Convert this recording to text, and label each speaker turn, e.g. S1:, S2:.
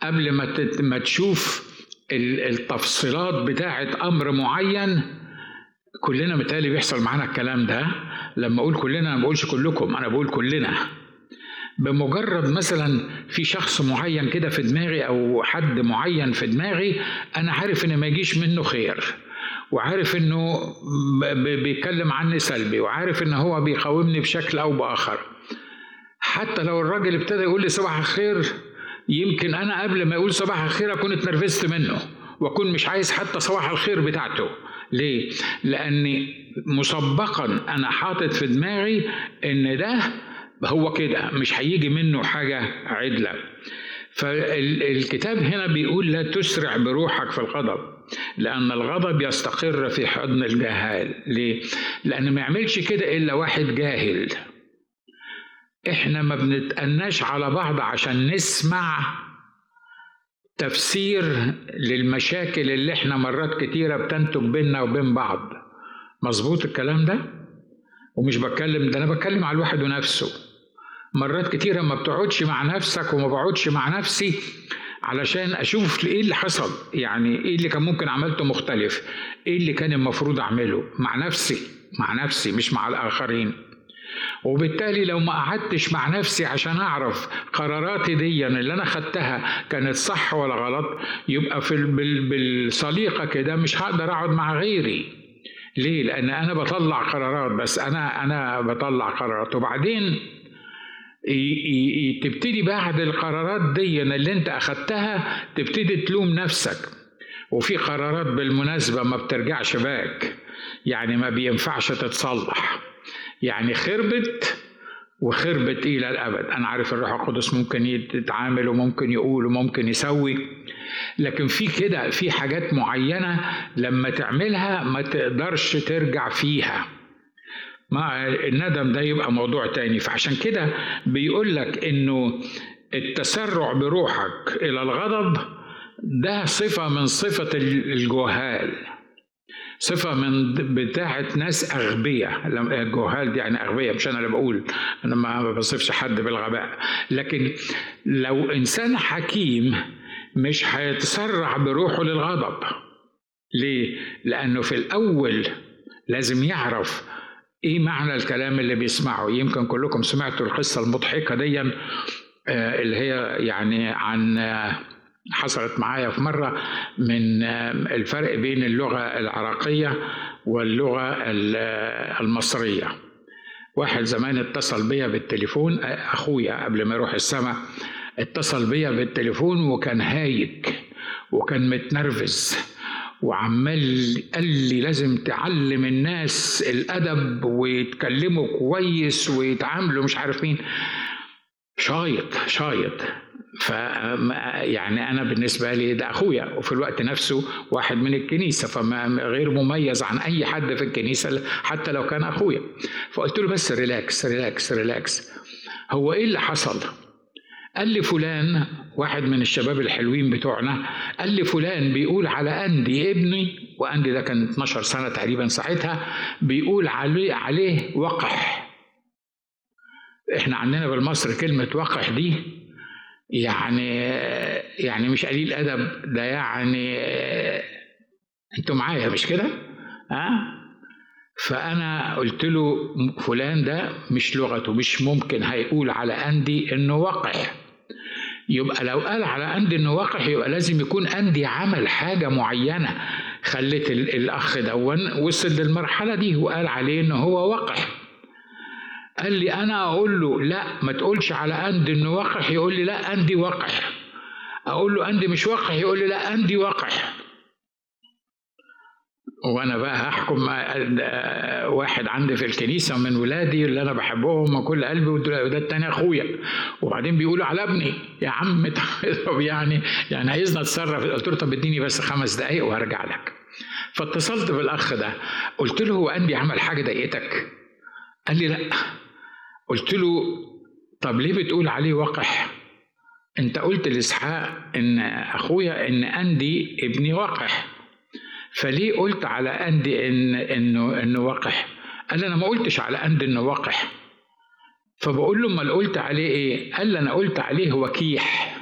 S1: قبل ما تت- ما تشوف ال- التفصيلات بتاعه امر معين كلنا متهيألي بيحصل معانا الكلام ده لما اقول كلنا انا ما بقولش كلكم انا بقول كلنا بمجرد مثلا في شخص معين كده في دماغي او حد معين في دماغي انا عارف ان ما يجيش منه خير وعارف انه ب- ب- بيتكلم عني سلبي وعارف ان هو بيقاومني بشكل او باخر حتى لو الراجل ابتدى يقول لي صباح الخير يمكن انا قبل ما يقول صباح الخير اكون اتنرفزت منه واكون مش عايز حتى صباح الخير بتاعته ليه لاني مسبقا انا حاطط في دماغي ان ده هو كده مش هيجي منه حاجه عدله فالكتاب هنا بيقول لا تسرع بروحك في الغضب لأن الغضب يستقر في حضن الجهال ليه؟ لأن ما يعملش كده إلا واحد جاهل احنا ما بنتأناش على بعض عشان نسمع تفسير للمشاكل اللي احنا مرات كتيرة بتنتج بيننا وبين بعض مظبوط الكلام ده ومش بتكلم ده انا بتكلم على الواحد ونفسه مرات كتيرة ما بتقعدش مع نفسك وما بقعدش مع نفسي علشان اشوف ايه اللي حصل يعني ايه اللي كان ممكن عملته مختلف ايه اللي كان المفروض اعمله مع نفسي مع نفسي مش مع الاخرين وبالتالي لو ما قعدتش مع نفسي عشان اعرف قراراتي دي اللي انا خدتها كانت صح ولا غلط يبقى في ال- بال- بالسليقه كده مش هقدر اقعد مع غيري ليه لان انا بطلع قرارات بس انا انا بطلع قرارات وبعدين ي- ي- ي- تبتدي بعد القرارات دي اللي انت اخدتها تبتدي تلوم نفسك وفي قرارات بالمناسبة ما بترجعش باك يعني ما بينفعش تتصلح يعني خربت وخربت إلى الأبد أنا عارف الروح القدس ممكن يتعامل وممكن يقول وممكن يسوي لكن في كده في حاجات معينة لما تعملها ما تقدرش ترجع فيها مع الندم ده يبقى موضوع تاني فعشان كده بيقول لك انه التسرع بروحك الى الغضب ده صفة من صفة الجهال صفة من بتاعة ناس أغبياء لما- الجهال دي يعني أغبياء مش أنا اللي بقول أنا ما بصفش حد بالغباء لكن لو إنسان حكيم مش هيتسرع بروحه للغضب ليه؟ لأنه في الأول لازم يعرف ايه معنى الكلام اللي بيسمعه يمكن كلكم سمعتوا القصه المضحكه دي آه، اللي هي يعني عن آه، حصلت معايا في مره من آه، الفرق بين اللغه العراقيه واللغه ال- آه، المصريه واحد زمان اتصل بيا بالتليفون آه، اخويا قبل ما يروح السماء اتصل بيا بالتليفون وكان هايج وكان متنرفز وعمال قال لي لازم تعلم الناس الادب ويتكلموا كويس ويتعاملوا مش عارف مين شايط شايط ف يعني انا بالنسبه لي ده اخويا وفي الوقت نفسه واحد من الكنيسه فما غير مميز عن اي حد في الكنيسه حتى لو كان اخويا فقلت له بس ريلاكس ريلاكس ريلاكس هو ايه اللي حصل قال لي فلان واحد من الشباب الحلوين بتوعنا قال لي فلان بيقول على اندي ابني واندي ده كان 12 سنه تقريبا ساعتها بيقول عليه عليه وقح احنا عندنا بالمصر كلمه وقح دي يعني يعني مش قليل ادب ده يعني انتوا معايا مش كده ها فانا قلت له فلان ده مش لغته مش ممكن هيقول على اندي انه وقح يبقى لو قال على اندي انه وقح يبقى لازم يكون اندي عمل حاجه معينه خلت ال- الاخ دون وصل للمرحله دي وقال عليه ان هو وقح قال لي انا اقول له لا ما تقولش على اندي انه وقح يقول لي لا اندي وقح اقول له اندي مش وقح يقول لي لا اندي وقح وانا بقى هحكم مع ال- واحد عندي في الكنيسه من ولادي اللي انا بحبهم من كل قلبي وده وده التاني اخويا وبعدين بيقولوا على ابني يا عم طب يعني يعني عايزنا اتصرف قلت له طب اديني بس خمس دقايق وهرجع لك فاتصلت بالاخ ده قلت له هو عندي عمل حاجه ضايقتك قال لي لا قلت له طب ليه بتقول عليه وقح انت قلت لاسحاق ان اخويا ان اندي ابني وقح فليه قلت على اندي ان انه انه وقح قال لي انا ما قلتش على اندي انه وقح فبقول له امال قلت عليه ايه قال لي انا قلت عليه وكيح